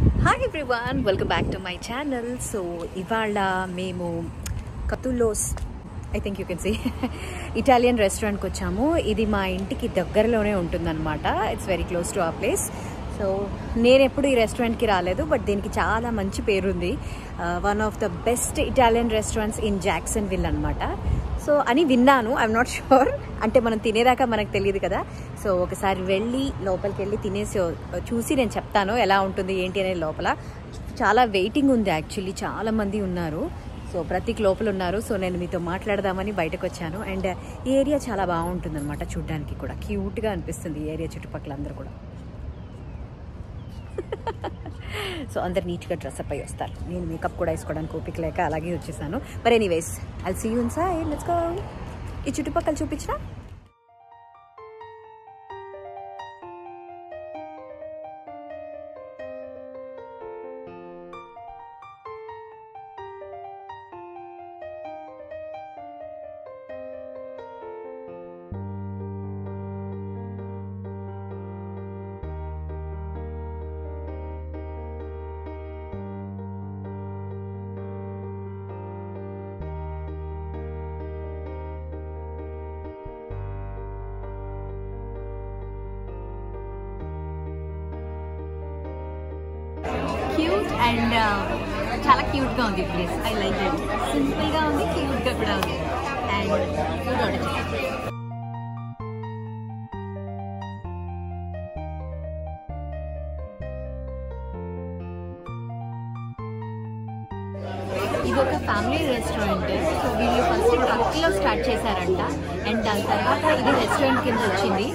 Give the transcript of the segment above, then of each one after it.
Hi everyone welcome back to my channel so ఇవాళ మేము Catulos I think you can see Italian రెస్టారెంట్కి వచ్చాము ఇది మా ఇంటికి దగ్గరలోనే ఉంటుందన్నమాట ఇట్స్ వెరీ క్లోజ్ టు ఆ ప్లేస్ సో నేను ఎప్పుడు ఈ రెస్టారెంట్కి రాలేదు బట్ దీనికి చాలా మంచి పేరుంది one of the best Italian restaurants in Jacksonville అనమాట సో అని విన్నాను ఐఎమ్ నాట్ షూర్ అంటే మనం తినేదాకా మనకు తెలియదు కదా సో ఒకసారి వెళ్ళి లోపలికి వెళ్ళి తినేసి చూసి నేను చెప్తాను ఎలా ఉంటుంది ఏంటి అనేది లోపల చాలా వెయిటింగ్ ఉంది యాక్చువల్లీ చాలా మంది ఉన్నారు సో ప్రతికి లోపల ఉన్నారు సో నేను మీతో మాట్లాడదామని బయటకు వచ్చాను అండ్ ఈ ఏరియా చాలా బాగుంటుంది అనమాట చూడ్డానికి కూడా క్యూట్గా అనిపిస్తుంది ఈ ఏరియా చుట్టుపక్కల అందరూ కూడా సో అందరు నీట్గా డ్రెస్అప్ అయి వస్తారు నేను మేకప్ కూడా వేసుకోవడానికి ఓపిక లేక అలాగే వచ్చేసాను మరి anyways I'll see you soon let's go ఈ చుట్టుపక్కల చూపించిన క్యూట్ అండ్ చాలా క్యూట్గా ఉంది ప్లేస్ ఐ లైక్ ఇట్ సింపుల్గా ఉంది క్యూట్గా కూడా ఉంది అండ్ ఫుడ్ ఆర్డర్ ఇది ఒక ఫ్యామిలీ రెస్టారెంట్ సో వీళ్ళు ఫస్ట్ ట్రక్లో స్టార్ట్ చేశారంట అండ్ దాని తర్వాత ఇది రెస్టారెంట్ కింద వచ్చింది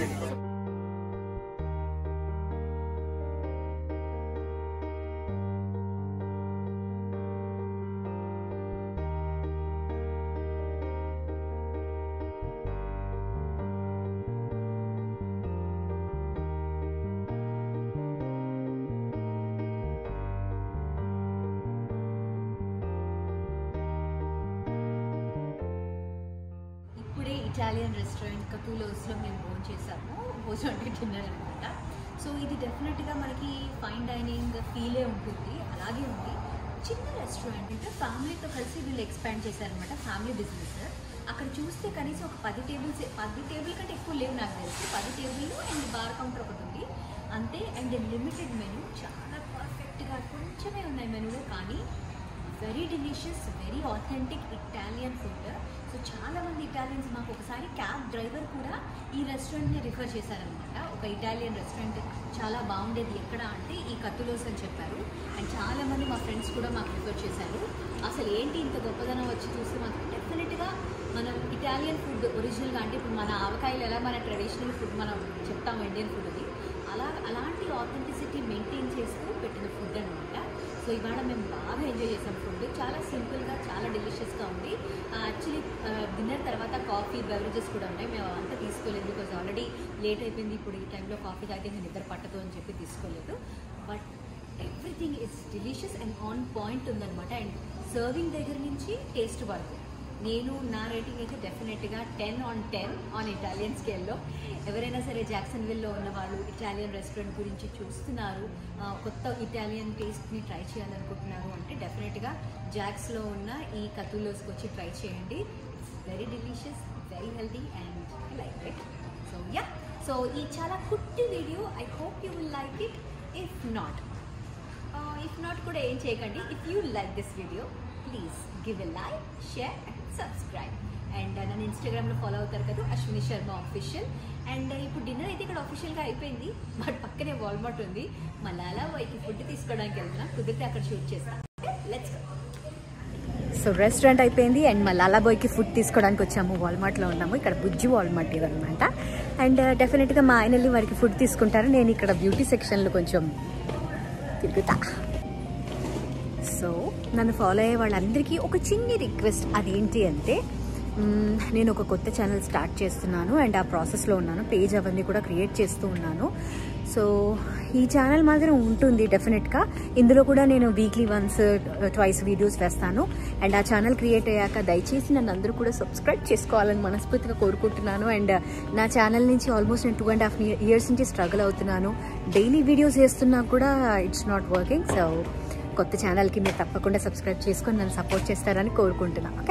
ఇప్పుడే ఇటాలియన్ రెస్టారెంట్ కతూలోస్లో మేము భోజనం చేసాము భోజనం అంటే డిన్నర్ అనమాట సో ఇది డెఫినెట్గా మనకి ఫైన్ డైనింగ్ ఫీలే ఉంటుంది అలాగే ఉంది చిన్న రెస్టారెంట్ అంటే ఫ్యామిలీతో కలిసి వీళ్ళు ఎక్స్పాండ్ చేశారనమాట ఫ్యామిలీ బిజినెస్ అక్కడ చూస్తే కనీసం ఒక పది టేబుల్స్ పది టేబుల్ కంటే ఎక్కువ లేవు నాకు తెలిసి పది టేబుల్ అండ్ బార్ కౌంటర్ ఒకటి ఉంది అంతే అండ్ లిమిటెడ్ మెనూ చాలా పర్ఫెక్ట్గా కొంచెమే ఉన్నాయి మెనూలో కానీ very delicious very authentic Italian food so చాలా మంది ఇటాలియన్స్ మాకు ఒకసారి క్యాబ్ డ్రైవర్ కూడా ఈ రెస్టారెంట్ని రిఫర్ చేశారనమాట ఒక ఇటాలియన్ రెస్టారెంట్ చాలా బాగుండేది ఎక్కడ అంటే ఈ కత్తులోస్ అని చెప్పారు అండ్ చాలా మంది మా ఫ్రెండ్స్ కూడా మాకు రిఫర్ చేశారు అసలు ఏంటి ఇంత గొప్పదనం వచ్చి చూస్తే మాత్రం డెఫినెట్గా మనం ఇటాలియన్ ఫుడ్ ఒరిజినల్గా అంటే ఇప్పుడు మన ఆవకాయలు ఎలా మన ట్రెడిషనల్ ఫుడ్ మనం చెప్తాము ఇండియన్ ఫుడ్ అది అలా అలాంటి ఆథెంటిసిటీ మెయింటైన్ చేస్తూ పెట్టిన ఫుడ్ అనమాట సో ఇవాళ మేము బాగా ఎంజాయ్ చేసాం ఫుడ్ చాలా సింపుల్గా చాలా డెలిషియస్గా ఉంది యాక్చువల్లీ డిన్నర్ తర్వాత కాఫీ బెవరేజెస్ కూడా ఉన్నాయి మేము అంతా తీసుకోలేదు బికాజ్ ఆల్రెడీ లేట్ అయిపోయింది ఇప్పుడు ఈ టైంలో కాఫీ తాగితే నేను నిద్ర పట్టదు అని చెప్పి తీసుకోలేదు but everything is delicious and on point ఉందన్నమాట అండ్ సర్వింగ్ దగ్గర నుంచి టేస్ట్ వరకు నేను నా రేటింగ్ అయితే డెఫినెట్గా ten on ten on Italian స్కేల్లో ఎవరైనా సరే జాక్సన్ విల్లో ఉన్న వాళ్ళు ఇటాలియన్ రెస్టారెంట్ గురించి చూస్తున్నారు ఆ, కొత్త ఇటాలియన్ టేస్ట్ని ట్రై చేయాలనుకుంటున్నారు అంటే డెఫినెట్గా జాక్స్లో ఉన్న ఈ కతులోస్కి వచ్చి ట్రై చేయండి very delicious very healthy and like it so yeah so ఈ చాలా కుట్టి video I hope you will like it if not if not కూడా ఏం చేయకండి if you like this video please give a like share and subscribe and నన్ను ఇన్స్టాగ్రామ్లో follow అవుతారు కదా అశ్విని శర్మ ఆఫీషియల్ అండ్ ఇప్పుడు డిన్నర్ అయితే ఇక్కడ అఫీషియల్గా అయిపోయింది బట్ పక్కనే వాల్మార్ట్ ఉంది మళ్ళీ అలా వైకి ఫుడ్ తీసుకోవడానికి వెళ్తున్నా కుదిరితే అక్కడ షూట్ చేస్తాను లెట్స్ సో రెస్టారెంట్ అయిపోయింది అండ్ మళ్ళీ అలాబోయ్కి ఫుడ్ తీసుకోవడానికి వచ్చాము వాల్మార్ట్లో ఉన్నాము ఇక్కడ బుజ్జి వాల్మార్ట్ ఇదనమాట అండ్ డెఫినెట్గా మా ఆయన వెళ్ళి వారికి ఫుడ్ తీసుకుంటారు నేను ఇక్కడ బ్యూటీ సెక్షన్లో కొంచెం తిరుగుతా సో నన్ను ఫాలో అయ్యే వాళ్ళందరికీ ఒక చిన్ని రిక్వెస్ట్ అదేంటి అంటే మ్మ్, నేను ఒక కొత్త ఛానల్ స్టార్ట్ చేస్తున్నాను అండ్ ఆ ప్రాసెస్లో ఉన్నాను పేజ్ అవన్నీ కూడా క్రియేట్ చేస్తూ ఉన్నాను సో ఈ ఛానల్ మాత్రం ఉంటుంది డెఫినెట్గా ఇందులో కూడా నేను వీక్లీ వన్స్ ట్వైస్ వీడియోస్ వేస్తాను అండ్ ఆ ఛానల్ క్రియేట్ అయ్యాక దయచేసి నన్ను అందరూ కూడా సబ్స్క్రైబ్ చేసుకోవాలని మనస్ఫూర్తిగా కోరుకుంటున్నాను అండ్ నా ఛానల్ నుంచి ఆల్మోస్ట్ నేను టూ అండ్ హాఫ్ ఇయర్స్ నుంచి స్ట్రగుల్ అవుతున్నాను డైలీ వీడియోస్ వేస్తున్నా కూడా ఇట్స్ నాట్ వర్కింగ్ సో కొత్త ఛానల్కి మీరు తప్పకుండా సబ్స్క్రైబ్ చేసుకొని నన్ను సపోర్ట్ చేస్తారని కోరుకుంటున్నాను ఓకే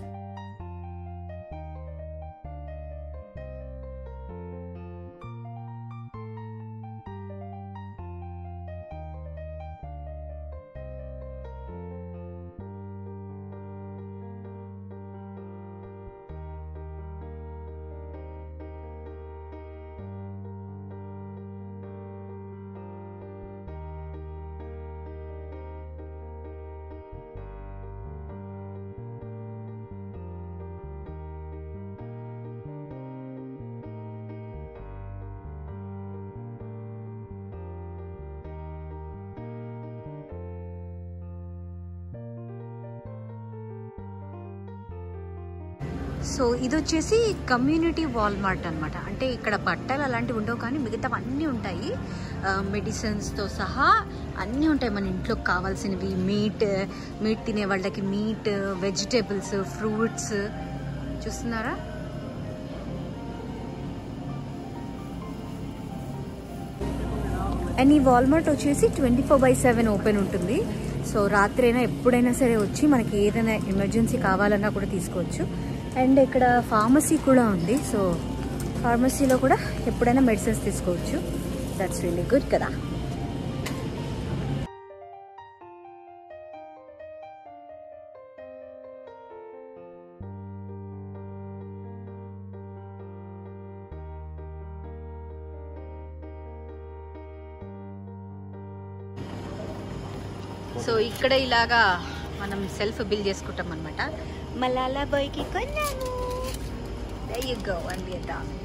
సో ఇది వచ్చేసి కమ్యూనిటీ వాల్మార్ట్ అనమాట అంటే ఇక్కడ బట్టలు అలాంటివి ఉండవు కానీ మిగతావన్నీ ఉంటాయి మెడిసిన్స్తో సహా అన్నీ ఉంటాయి మన ఇంట్లోకి కావాల్సినవి మీట్ మీట్ తినే వాళ్ళకి మీట్ వెజిటేబుల్స్ ఫ్రూట్స్ చూస్తున్నారా అండ్ ఈ వాల్మార్ట్ వచ్చేసి twenty four by seven open ఉంటుంది సో రాత్రి అయినా ఎప్పుడైనా సరే వచ్చి మనకి ఏదైనా ఎమర్జెన్సీ కావాలన్నా కూడా తీసుకోవచ్చు అండ్ ఇక్కడ ఫార్మసీ కూడా ఉంది సో ఫార్మసీలో కూడా ఎప్పుడైనా మెడిసిన్స్ తీసుకోవచ్చు దట్స్ రియలీ గుడ్ కదా సో ఇక్కడ ఇలాగా మనం సెల్ఫ్ బిల్ చేసుకుంటాం అనమాట మళ్ళా బాయ్కి కొన్నాము There you go, and we are done.